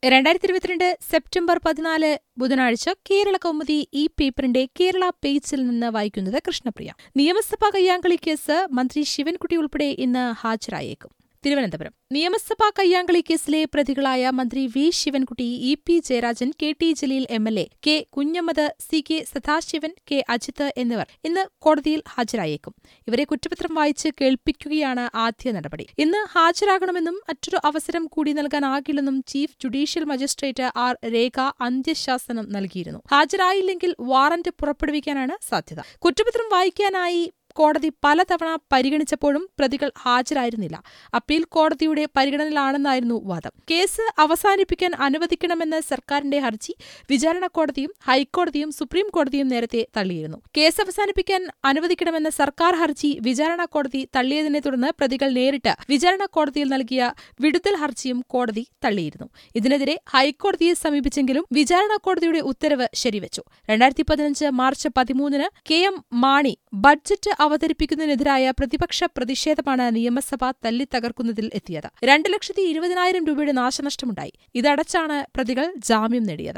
രണ്ടായിരത്തി ഇരുപത്തിരണ്ട് സെപ്റ്റംബർ പതിനാല് ബുധനാഴ്ച കേരള കൗമുദി ഈ പേപ്പറിന്റെ കേരള പേജിൽ നിന്ന് വായിക്കുന്നത് കൃഷ്ണപ്രിയ നിയമസഭാ കയ്യാങ്കളി കേസ് മന്ത്രി ശിവൻകുട്ടി ഉൾപ്പെടെ ഇന്ന് ഹാജരായേക്കും തിരുവനന്തപുരം നിയമസഭാ കയ്യാങ്കളി കേസിലെ പ്രതികളായ മന്ത്രി V Sivankutty E P Jayarajan K T Jaleel M L A K Kunhammad C K Sadasivan K Ajith എന്നിവർ ഇന്ന് കോടതിയിൽ ഹാജരായേക്കും ഇവരെ കുറ്റപത്രം വായിച്ച് കേൾപ്പിക്കുകയാണ് ആദ്യ നടപടി ഇന്ന് ഹാജരാകണമെന്നും മറ്റൊരു അവസരം കൂടി നൽകാനാകില്ലെന്നും chief judicial magistrate R Rekha അന്ത്യശാസനം നൽകിയിരുന്നു ഹാജരായില്ലെങ്കിൽ വാറന്റ് പുറപ്പെടുവിക്കാനാണ് സാധ്യത കുറ്റപത്രം വായിക്കാനായി കോടതി പലതവണ പരിഗണിച്ചപ്പോഴും പ്രതികൾ ഹാജരായിരുന്നില്ല അപ്പീൽ കോടതിയുടെ പരിഗണനയിലാണെന്നായിരുന്നു വാദം കേസ് അവസാനിപ്പിക്കാൻ അനുവദിക്കണമെന്ന സർക്കാരിന്റെ ഹർജി വിചാരണ കോടതിയും ഹൈക്കോടതിയും സുപ്രീം കോടതിയും നേരത്തെ തള്ളിയിരുന്നു കേസ് അവസാനിപ്പിക്കാൻ അനുവദിക്കണമെന്ന സർക്കാർ ഹർജി വിചാരണ കോടതി തള്ളിയതിനെ തുടർന്ന് പ്രതികൾ നേരിട്ട് വിചാരണ കോടതിയിൽ നൽകിയ വിടുതൽ ഹർജിയും കോടതി തള്ളിയിരുന്നു ഇതിനെതിരെ ഹൈക്കോടതിയെ സമീപിച്ചെങ്കിലും വിചാരണ കോടതിയുടെ ഉത്തരവ് ശരിവച്ചു രണ്ടായിരത്തി പതിനഞ്ച് മാർച്ച് പതിമൂന്നിന് കെ എം മാണി ബഡ്ജറ്റ് അവതരിപ്പിക്കുന്നതിനെതിരായ പ്രതിപക്ഷ പ്രതിഷേധമാണ് നിയമസഭ തല്ലിത്തകർക്കുന്നതിൽ എത്തിയത് രണ്ട് ലക്ഷത്തി ഇരുപതിനായിരം രൂപയുടെ നാശനഷ്ടമുണ്ടായി ഇതടച്ചാണ് പ്രതികൾ ജാമ്യം നേടിയത്